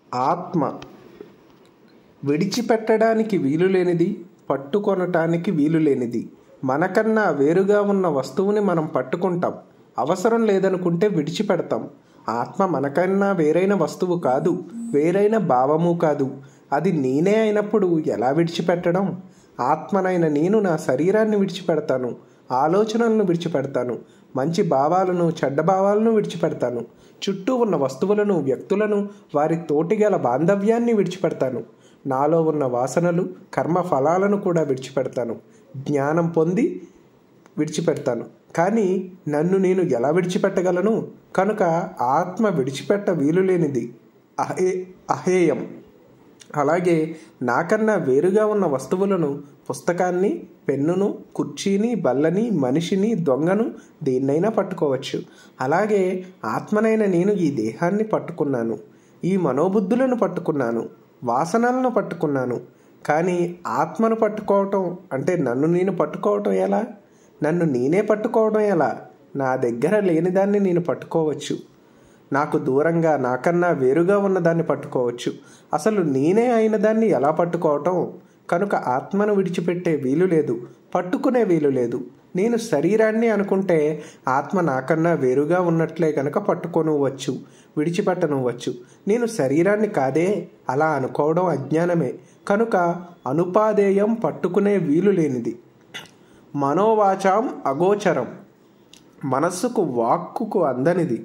ఆత్మ విడిచిపెట్టడానికి వీలు లేనిది పట్టుకొనటానికి వీలు లేనిది మనకన్నా వేరుగా ఉన్న వస్తువుని మనం పట్టుకుంటాం అవసరం లేదనుకుంటే విడిచిపెడతాం ఆత్మ మనకన్నా వేరైన వస్తువు కాదు వేరైన భావము కాదు అది నేనే అయినప్పుడు ఎలా విడిచిపెట్టడం ఆత్మనైన నేను నా శరీరాన్ని విడిచిపెడతాను ఆలోచనలను విడిచిపెడతాను మంచి భావాలను చెడ్డ భావాలను విడిచిపెడతాను చుట్టూ ఉన్న వస్తువులను వ్యక్తులను వారి తోటిగల బాంధవ్యాన్ని విడిచిపెడతాను నాలో ఉన్న వాసనలు కర్మ ఫలాలను కూడా విడిచిపెడతాను జ్ఞానం పొంది విడిచిపెడతాను కానీ నన్ను నేను ఎలా విడిచిపెట్టగలను కనుక ఆత్మ విడిచిపెట్ట వీలు లేనిది అహే అహేయం అలాగే నాకన్నా వేరుగా ఉన్న వస్తువులను పుస్తకాన్ని పెన్నును కుర్చీని బల్లని మనిషిని దొంగను దేన్నైనా పట్టుకోవచ్చు అలాగే ఆత్మనైన నేను ఈ దేహాన్ని పట్టుకున్నాను ఈ మనోబుద్ధులను పట్టుకున్నాను వాసనలను పట్టుకున్నాను కానీ ఆత్మను పట్టుకోవటం అంటే నన్ను నేను పట్టుకోవటం ఎలా నన్ను నేనే పట్టుకోవడం ఎలా నా దగ్గర లేనిదాన్ని నేను పట్టుకోవచ్చు నాకు దూరంగా నాకన్నా వేరుగా ఉన్నదాన్ని పట్టుకోవచ్చు అసలు నేనే అయిన దాన్ని ఎలా పట్టుకోవటం కనుక ఆత్మను విడిచిపెట్టే వీలు లేదు పట్టుకునే వీలు లేదు నేను శరీరాన్ని అనుకుంటే ఆత్మ నాకన్నా వేరుగా ఉన్నట్లే కనుక పట్టుకొనువచ్చు విడిచిపెట్టనువచ్చు నేను శరీరాన్ని కాదే అలా అనుకోవడం అజ్ఞానమే కనుక అనుపాదేయం పట్టుకునే వీలు లేనిది మనోవాచాం అగోచరం మనస్సుకు వాక్కుకు అందనిది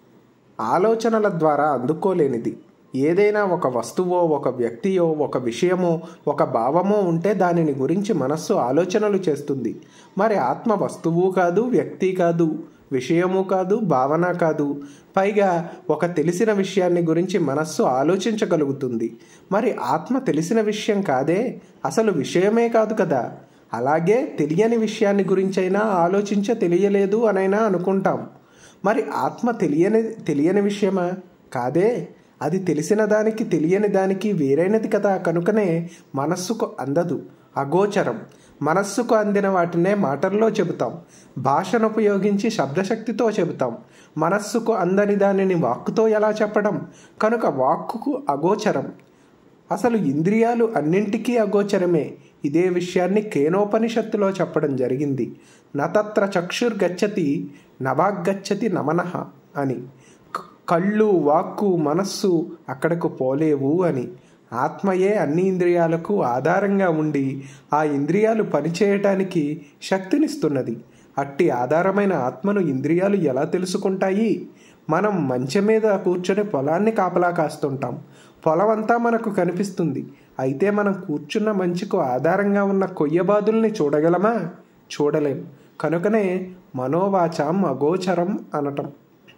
ఆలోచనల ద్వారా అందుకోలేనిది ఏదైనా ఒక వస్తువో ఒక వ్యక్తియో ఒక విషయమో ఒక భావమో ఉంటే దానిని గురించి మనస్సు ఆలోచనలు చేస్తుంది మరి ఆత్మ వస్తువు కాదు వ్యక్తి కాదు విషయము కాదు భావన కాదు పైగా ఒక తెలిసిన విషయాన్ని గురించి మనస్సు ఆలోచించగలుగుతుంది మరి ఆత్మ తెలిసిన విషయం కాదే అసలు విషయమే కాదు కదా అలాగే తెలియని విషయాన్ని గురించైనా ఆలోచించ తెలియలేదు అనైనా అనుకుంటాం మరి ఆత్మ తెలియని తెలియని విషయమా కాదే అది తెలిసిన దానికి తెలియని దానికి వేరైనది కదా కనుకనే మనస్సుకు అందదు అగోచరం మనస్సుకు అందిన వాటినే మాటల్లో చెబుతాం భాషను ఉపయోగించి శబ్దశక్తితో చెబుతాం మనస్సుకు అందని దానిని వాక్కుతో ఎలా చెప్పడం కనుక వాక్కుకు అగోచరం అసలు ఇంద్రియాలు అన్నింటికీ అగోచరమే ఇదే విషయాన్ని కేనోపనిషత్తులో చెప్పడం జరిగింది నతత్ర చక్షుర్గచ్చతి నవాగ్గచ్చతి నమనః అని కళ్ళు వాక్కు మనస్సు అక్కడకు పోలేవు అని ఆత్మయే అన్ని ఇంద్రియాలకు ఆధారంగా ఉండి ఆ ఇంద్రియాలు పనిచేయటానికి శక్తినిస్తున్నది అట్టి ఆధారమైన ఆత్మను ఇంద్రియాలు ఎలా తెలుసుకుంటాయి మనం మంచె మీద కూర్చొని పొలాన్ని కాపలా కాస్తుంటాం పొలం అంతా మనకు కనిపిస్తుంది అయితే మనం కూర్చున్న మంచుకు ఆధారంగా ఉన్న కొయ్యబాదుల్ని చూడగలమా చూడలేం కనుకనే మనోవాచాం అగోచరం అనటం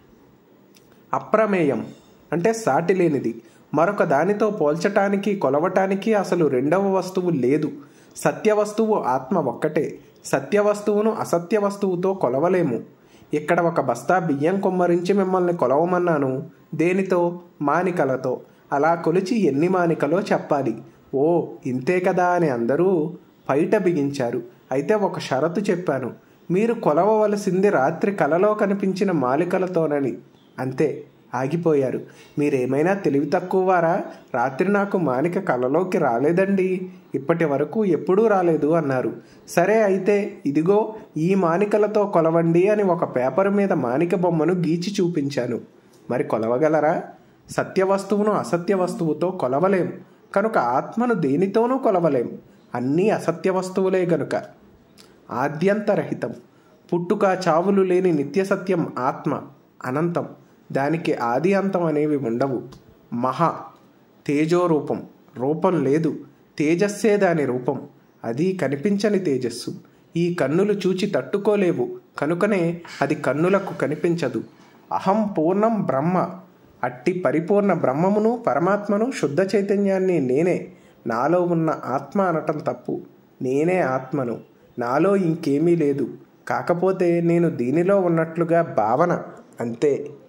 అప్రమేయం అంటే సాటి లేనిది మరొక దానితో పోల్చటానికి కొలవటానికి అసలు రెండవ వస్తువు లేదు సత్య వస్తువు ఆత్మ ఒక్కటే సత్య వస్తువును అసత్య వస్తువుతో కొలవలేము ఇక్కడ ఒక బస్తా బియ్యం కొమ్మరించి మిమ్మల్ని కొలవమన్నాను దేనితో మానికలతో అలా కొలిచి ఎన్ని మానికలో చెప్పాలి ఓ ఇంతే కదా అని అందరూ పైట బిగించారు అయితే ఒక షరతు చెప్పాను మీరు కొలవవలసింది రాత్రి కలలో కనిపించిన మాలికలతోనని అంతే ఆగిపోయారు మీరేమైనా తెలివి తక్కువవారా రాత్రి నాకు మానిక కలలోకి రాలేదండి ఇప్పటి వరకు ఎప్పుడూ రాలేదు అన్నారు సరే అయితే ఇదిగో ఈ మానికలతో కొలవండి అని ఒక పేపర్ మీద మానిక బొమ్మను గీచి చూపించాను మరి కొలవగలరా సత్య వస్తువును అసత్య వస్తువుతో కొలవలేం కనుక ఆత్మను దేనితోనూ కొలవలేం అన్నీ అసత్య వస్తువులే గనుక ఆద్యంతరహితం పుట్టుక చావులు లేని నిత్య సత్యం ఆత్మ అనంతం దానికి ఆది అంతం అనేవి ఉండవు మహా తేజో రూపం రూపం లేదు తేజస్సే దాని రూపం అది కనిపించని తేజస్సు ఈ కన్నులు చూచి తట్టుకోలేవు కనుకనే అది కన్నులకు కనిపించదు అహం పూర్ణం బ్రహ్మ అట్టి పరిపూర్ణ బ్రహ్మమును పరమాత్మను శుద్ధ చైతన్యాన్ని నేనే నాలో ఉన్న ఆత్మ అనటం తప్పు నేనే ఆత్మను నాలో ఇంకేమీ లేదు కాకపోతే నేను దీనిలో ఉన్నట్లుగా భావన అంతే